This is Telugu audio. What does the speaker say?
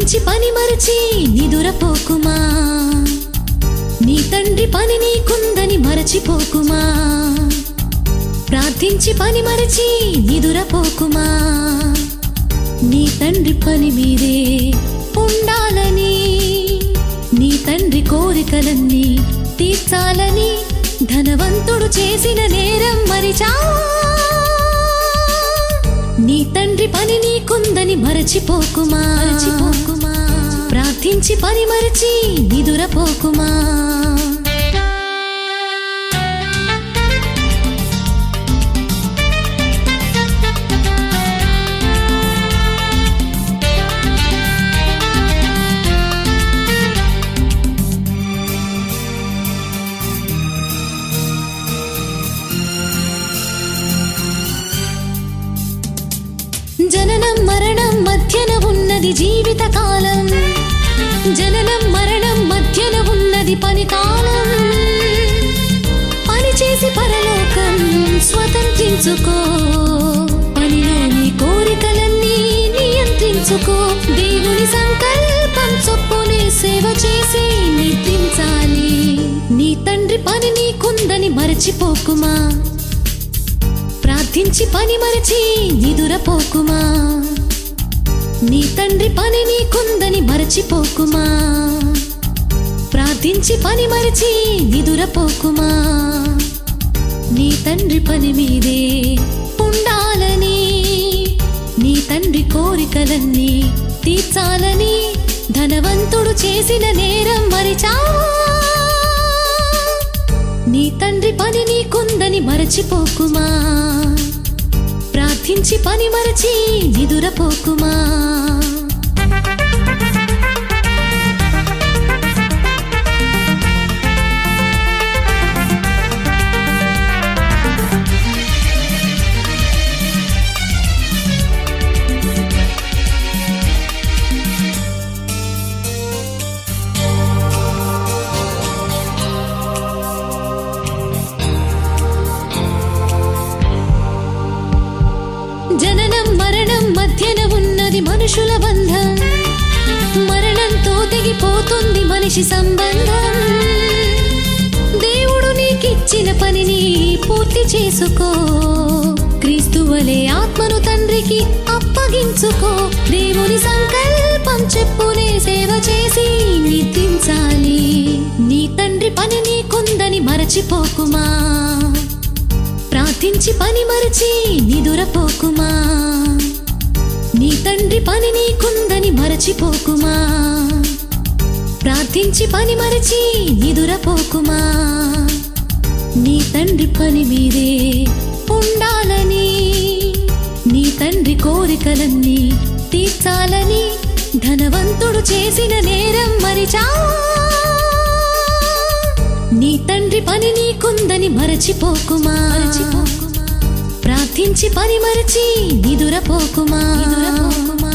ప్రార్థించి పని మరచి నిదురపోకుమా నీ తండ్రి పని నీకుందని మరచిపోకుమా ప్రార్థించి పని మరచి నిదురపోకుమా నీ తండ్రి పని మీదే ఉండాలని నీ తండ్రి కోరికలన్నీ తీర్చాలని ధనవంతుడు చేసిన నేరం మరిచా నీ తండ్రి పని నీకుందని మరచిపోకుమా మరచిపోకుమా ప్రార్థించి పని మరచి నిదురపోకుమా జననం మరణం మధ్యన ఉన్నది జీవిత కాలం జననం మరణం మధ్యన ఉన్నది పని కాలం పని చేసి పరలోకం స్వతంత్రించుకో పనిలోని కోరికలన్నీ నియంత్రించుకో దేవుని సంకల్పం చొప్పునే సేవ చేసి నిద్రించాలి నీ తండ్రి పని నీకుందని మరచిపోకుమా ప్రార్థించి పని మరచి నిదురపోకుమా నీ తండ్రి పని నీకుందని మరచిపోకుమా ప్రార్థించి పని మరచి నిదురపోకుమా నీ తండ్రి పని మీదే ఉండాలని నీ తండ్రి కోరికలన్నీ తీర్చాలని ధనవంతుడు చేసిన నేరం మరిచా నీ తండ్రి పని నీకుందని మరచిపోకుమా ప్రార్థించి పని మరచి నిదురపోకుమా జననం మరణం మధ్యన ఉన్నది మనుషుల బంధం మరణంతో తెగిపోతుంది మనిషి సంబంధం దేవుడు నీకిచ్చిన పనిని పూర్తి చేసుకో క్రీస్తు వలె ఆత్మను తండ్రికి అప్పగించుకో దేవుని సంకల్పం చెప్పునే సేవ చేసి నిద్రించాలి నీ తండ్రి పని నీకుందని మరచిపోకుమా ప్రార్థించి పని మరచి నిదురపోకుమా నీ తండ్రి పని నీకుందని మరచిపోకుమా ప్రార్థించి పని మరచి నిదురపోకుమా నీ తండ్రి పని మీదే ఉండాలని నీ తండ్రి కోరికలన్నీ తీర్చాలని ధనవంతుడు చేసిన నేరం మరిచా నీ తండ్రి పని నీకుందని మరచిపోకుమా ప్రార్థించి పని మరచి నిదురపోకుమా